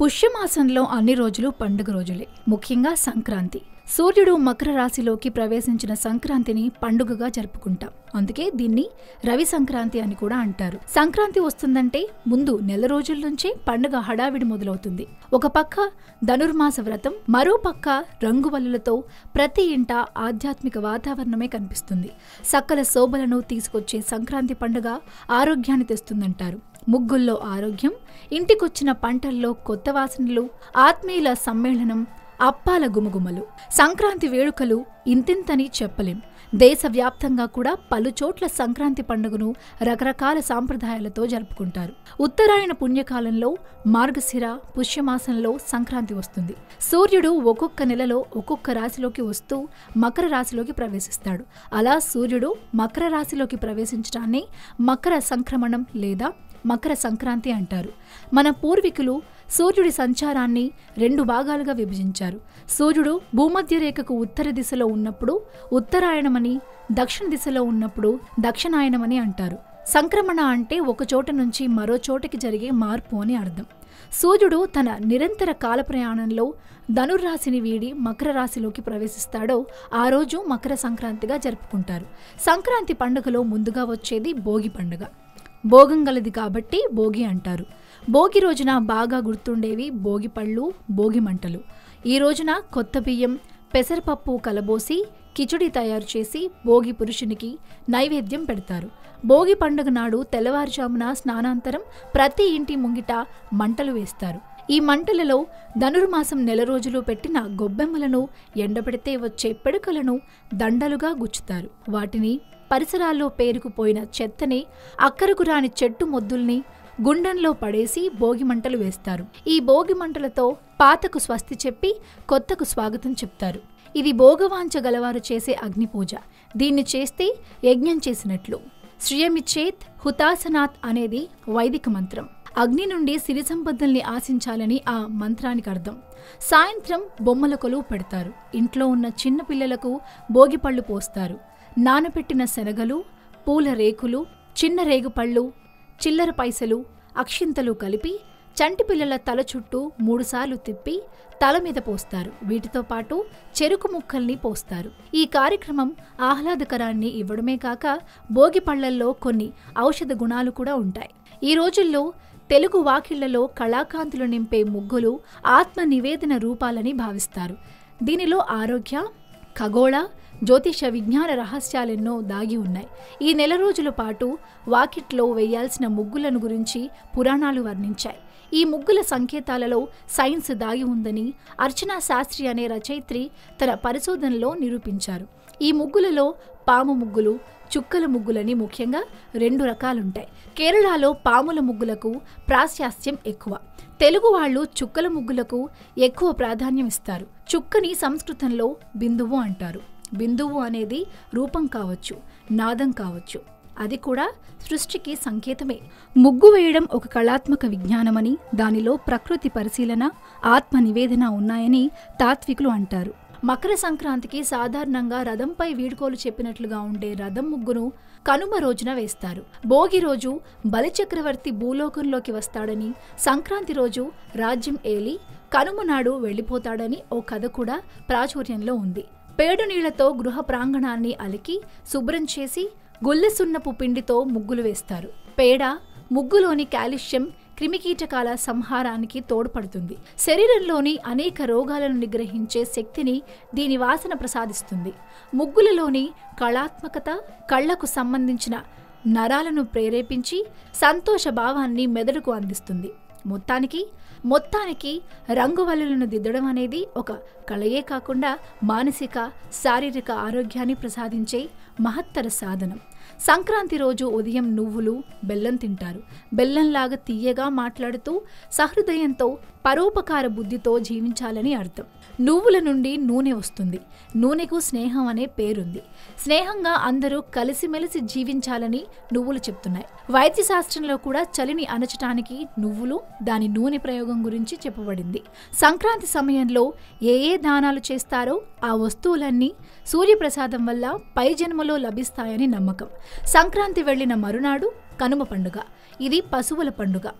పుష్యమాసంలో అన్ని రోజులు పండుగ రోజులే ముఖ్యంగా సంక్రాంతి సూర్యుడు మకర రాశిలోకి ప్రవేశించిన సంక్రాంతిని పండుగగా జరుపుకుంటాం అందుకే దీన్ని రవి సంక్రాంతి అని కూడా అంటారు సంక్రాంతి వస్తుందంటే ముందు నెల రోజుల నుంచే పండుగ హడావిడి మొదలవుతుంది ఒక పక్క ధనుర్మాస వ్రతం మరో పక్క రంగువల్లులతో ప్రతి ఇంట ఆధ్యాత్మిక వాతావరణమే కనిపిస్తుంది సకల శోభలను తీసుకొచ్చే సంక్రాంతి పండుగ ఆరోగ్యాన్ని తెస్తుందంటారు ముగ్గుల్లో ఆరోగ్యం ఇంటికొచ్చిన పంటల్లో కొత్త వాసనలు ఆత్మీయుల సమ్మేళనం అప్పాల గుమగుమలు సంక్రాంతి వేడుకలు ఇంతింతని చెప్పలేం దేశవ్యాప్తంగా కూడా పలు చోట్ల సంక్రాంతి పండుగను రకరకాల సాంప్రదాయాలతో జరుపుకుంటారు ఉత్తరాయణ పుణ్యకాలంలో మార్గశిర పుష్యమాసంలో సంక్రాంతి వస్తుంది సూర్యుడు ఒక్కొక్క నెలలో ఒక్కొక్క రాశిలోకి వస్తూ మకర రాశిలోకి ప్రవేశిస్తాడు అలా సూర్యుడు మకర రాశిలోకి ప్రవేశించడాన్ని మకర సంక్రమణం లేదా మకర సంక్రాంతి అంటారు మన పూర్వీకులు సూర్యుడి సంచారాన్ని రెండు భాగాలుగా విభజించారు సూర్యుడు భూమధ్య రేఖకు ఉత్తర దిశలో ఉన్నప్పుడు ఉత్తరాయణమని దక్షిణ దిశలో ఉన్నప్పుడు దక్షిణాయనమని అంటారు సంక్రమణ అంటే ఒక చోట నుంచి మరో చోటకి జరిగే మార్పు అని అర్థం సూర్యుడు తన నిరంతర కాల ప్రయాణంలో ధనుర్రాశిని వీడి మకర రాశిలోకి ప్రవేశిస్తాడో ఆ రోజు మకర సంక్రాంతిగా జరుపుకుంటారు సంక్రాంతి పండుగలో ముందుగా వచ్చేది భోగి పండుగ భోగం గలది కాబట్టి భోగి అంటారు భోగి రోజున బాగా గుర్తుండేవి భోగి పళ్ళు భోగి మంటలు ఈ రోజున కొత్త బియ్యం పెసరపప్పు కలబోసి కిచుడి తయారు చేసి భోగి పురుషునికి నైవేద్యం పెడతారు భోగి పండుగ నాడు తెల్లవారుజామున స్నానాంతరం ప్రతి ఇంటి ముంగిట మంటలు వేస్తారు ఈ మంటలలో ధనుర్మాసం నెల రోజులు పెట్టిన గొబ్బెమ్మలను ఎండబెడితే వచ్చే పిడకలను దండలుగా గుచ్చుతారు వాటిని పరిసరాల్లో పేరుకుపోయిన చెత్తని అక్కరకు రాని చెట్టు మొద్దుల్ని గుండంలో పడేసి భోగి మంటలు వేస్తారు ఈ భోగి మంటలతో పాతకు స్వస్తి చెప్పి కొత్తకు స్వాగతం చెప్తారు ఇది భోగవాంచ గలవారు చేసే అగ్నిపూజ దీన్ని చేస్తే యజ్ఞం చేసినట్లు శ్రియమిచ్చేత్ హుతాసనాత్ అనేది వైదిక మంత్రం అగ్ని నుండి సిరి సంపదల్ని ఆశించాలని ఆ మంత్రానికి అర్థం సాయంత్రం బొమ్మల కొలువు పెడతారు ఇంట్లో ఉన్న చిన్న పిల్లలకు భోగిపళ్ళు పోస్తారు నానబెట్టిన శనగలు పూల రేకులు చిన్న రేగుపళ్ళు చిల్లర పైసలు అక్షింతలు కలిపి చంటి పిల్లల తల చుట్టూ మూడుసార్లు తిప్పి తల మీద పోస్తారు వీటితో పాటు చెరుకు ముక్కల్ని పోస్తారు ఈ కార్యక్రమం ఆహ్లాదకరాన్ని ఇవ్వడమే కాక భోగి పళ్లల్లో కొన్ని ఔషధ గుణాలు కూడా ఉంటాయి ఈ రోజుల్లో తెలుగు వాకిళ్లలో కళాకాంతులు నింపే ముగ్గులు ఆత్మ నివేదన రూపాలని భావిస్తారు దీనిలో ఆరోగ్య ఖగోళ జ్యోతిష విజ్ఞాన రహస్యాలెన్నో దాగి ఉన్నాయి ఈ నెల రోజుల పాటు వాకిట్లో వేయాల్సిన ముగ్గులను గురించి పురాణాలు వర్ణించాయి ఈ ముగ్గుల సంకేతాలలో సైన్స్ దాగి ఉందని అర్చనా శాస్త్రి అనే రచయిత్రి తన పరిశోధనలో నిరూపించారు ఈ ముగ్గులలో పాము ముగ్గులు చుక్కల ముగ్గులని ముఖ్యంగా రెండు రకాలుంటాయి కేరళలో పాముల ముగ్గులకు ప్రాశాస్త్యం ఎక్కువ తెలుగు వాళ్ళు చుక్కల ముగ్గులకు ఎక్కువ ప్రాధాన్యం ఇస్తారు చుక్కని సంస్కృతంలో బిందువు అంటారు బిందువు అనేది రూపం కావచ్చు నాదం కావచ్చు అది కూడా సృష్టికి సంకేతమే ముగ్గు వేయడం ఒక కళాత్మక విజ్ఞానమని దానిలో ప్రకృతి పరిశీలన ఆత్మ నివేదన ఉన్నాయని తాత్వికులు అంటారు మకర సంక్రాంతికి సాధారణంగా రథంపై వీడుకోలు చెప్పినట్లుగా ఉండే రథం ముగ్గును కనుమ రోజున వేస్తారు భోగి రోజు బలిచక్రవర్తి భూలోకంలోకి వస్తాడని సంక్రాంతి రోజు రాజ్యం ఏలి కనుమ నాడు వెళ్ళిపోతాడని ఓ కథ కూడా ప్రాచుర్యంలో ఉంది పేడు నీళ్లతో గృహ ప్రాంగణాన్ని అలికి శుభ్రం చేసి గుల్లెసున్నపు పిండితో ముగ్గులు వేస్తారు పేడ ముగ్గులోని కాల్షియం క్రిమికీటకాల సంహారానికి తోడ్పడుతుంది శరీరంలోని అనేక రోగాలను నిగ్రహించే శక్తిని దీని వాసన ప్రసాదిస్తుంది ముగ్గులలోని కళాత్మకత కళ్లకు సంబంధించిన నరాలను ప్రేరేపించి సంతోష భావాన్ని మెదడుకు అందిస్తుంది మొత్తానికి మొత్తానికి రంగువల్లులను దిద్దడం అనేది ఒక కళయే కాకుండా మానసిక శారీరక ఆరోగ్యాన్ని ప్రసాదించే మహత్తర సాధనం సంక్రాంతి రోజు ఉదయం నువ్వులు బెల్లం తింటారు బెల్లంలాగా తీయగా మాట్లాడుతూ సహృదయంతో పరోపకార బుద్ధితో జీవించాలని అర్థం నువ్వుల నుండి నూనె వస్తుంది నూనెకు స్నేహం అనే పేరుంది స్నేహంగా అందరూ కలిసిమెలిసి జీవించాలని నువ్వులు చెప్తున్నాయి వైద్య శాస్త్రంలో కూడా చలిని అణచటానికి నువ్వులు దాని నూనె ప్రయోగం గురించి చెప్పబడింది సంక్రాంతి సమయంలో ఏ ఏ దానాలు చేస్తారో ఆ వస్తువులన్నీ సూర్యప్రసాదం వల్ల పై జన్మలో లభిస్తాయని నమ్మకం సంక్రాంతి వెళ్లిన మరునాడు కనుమ పండుగ ఇది పశువుల పండుగ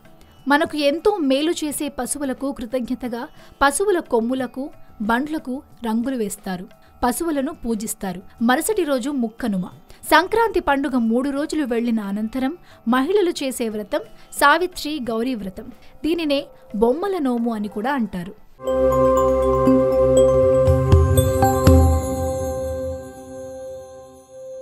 మనకు ఎంతో మేలు చేసే పశువులకు కృతజ్ఞతగా పశువుల కొమ్ములకు బండ్లకు రంగులు వేస్తారు పశువులను పూజిస్తారు మరుసటి రోజు ముక్కనుమ సంక్రాంతి పండుగ మూడు రోజులు వెళ్లిన అనంతరం మహిళలు చేసే వ్రతం సావిత్రి గౌరీ వ్రతం దీనినే బొమ్మల నోము అని కూడా అంటారు